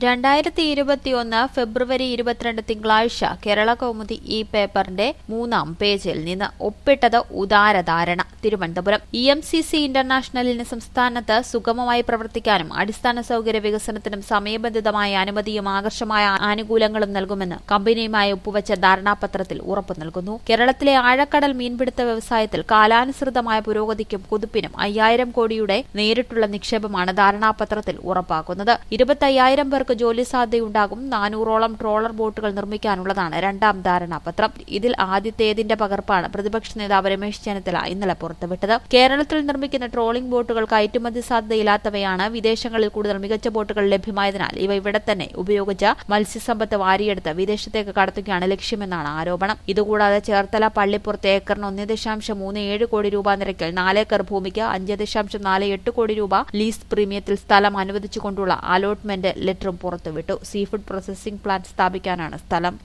രണ്ടായിരത്തി ഇരുപത്തിയൊന്ന് ഫെബ്രുവരി ഇരുപത്തിരണ്ട് തിങ്കളാഴ്ച കേരള കൗമുദി ഈ പേപ്പറിന്റെ മൂന്നാം പേജിൽ നിന്ന് ഒപ്പിട്ടത് ഉദാരധാരണ Thiruvananthapuram E M C C ഇന്റർനാഷണലിന് സംസ്ഥാനത്ത് സുഗമമായി പ്രവർത്തിക്കാനും അടിസ്ഥാന സൌകര്യ വികസനത്തിനും സമയബന്ധിതമായ അനുമതിയും ആകർഷമായ ആനുകൂല്യങ്ങളും നൽകുമെന്ന് കമ്പനിയുമായി ഒപ്പുവച്ച ധാരണാപത്രത്തിൽ ഉറപ്പു നൽകുന്നു കേരളത്തിലെ ആഴക്കടൽ മീൻപിടുത്ത വ്യവസായത്തിൽ കാലാനുസൃതമായ പുരോഗതിക്കും കുതിപ്പിനും അയ്യായിരം കോടിയുടെ നേരിട്ടുള്ള നിക്ഷേപമാണ് ധാരണാപത്രത്തിൽ ഉറപ്പാക്കുന്നത് ഇരുപത്തയ്യായിരം പേർക്ക് ജോലി സാധ്യതയുണ്ടാകും നാനൂറോളം ട്രോളർ ബോട്ടുകൾ നിർമ്മിക്കാനുള്ളതാണ് രണ്ടാം ധാരണാപത്രം ഇതിൽ ആദ്യത്തേതിന്റെ പകർപ്പാണ് പ്രതിപക്ഷ നേതാവ് രമേശ് ചെന്നിത്തല ഇന്നലെ പുറത്തുവിട്ടത് കേരളത്തിൽ നിർമ്മിക്കുന്ന ട്രോളിംഗ് ബോട്ടുകൾ കയറ്റുമതി സാധ്യതയില്ലാത്തവയാണ് വിദേശങ്ങളിൽ കൂടുതൽ മികച്ച ബോട്ടുകൾ ലഭ്യമായതിനാൽ ഇവ ഇവിടെ തന്നെ ഉപയോഗിച്ച് മത്സ്യസമ്പത്ത് വാരിയെടുത്ത് വിദേശത്തേക്ക് കടത്തുകയാണ് ലക്ഷ്യമെന്നാണ് ആരോപണം ഇതുകൂടാതെ ചേർത്തല പള്ളിപ്പുറത്ത് ഏക്കറിന് ഒന്ന് ദശാംശം മൂന്ന് ഏഴ് കോടി രൂപ നിരക്കിൽ നാലേക്കർ ഭൂമിക്ക് അഞ്ച് ദശാംശം നാല് എട്ട് കോടി രൂപ ലീസ് പ്രീമിയത്തിൽ സ്ഥലം അനുവദിച്ചുകൊണ്ടുള്ള അലോട്ട്മെന്റ് ലെറ്ററും പുറത്തുവിട്ടു സീഫുഡ് പ്രോസസിംഗ് പ്ലാന്റ് സ്ഥാപിക്കാനാണ് സ്ഥലം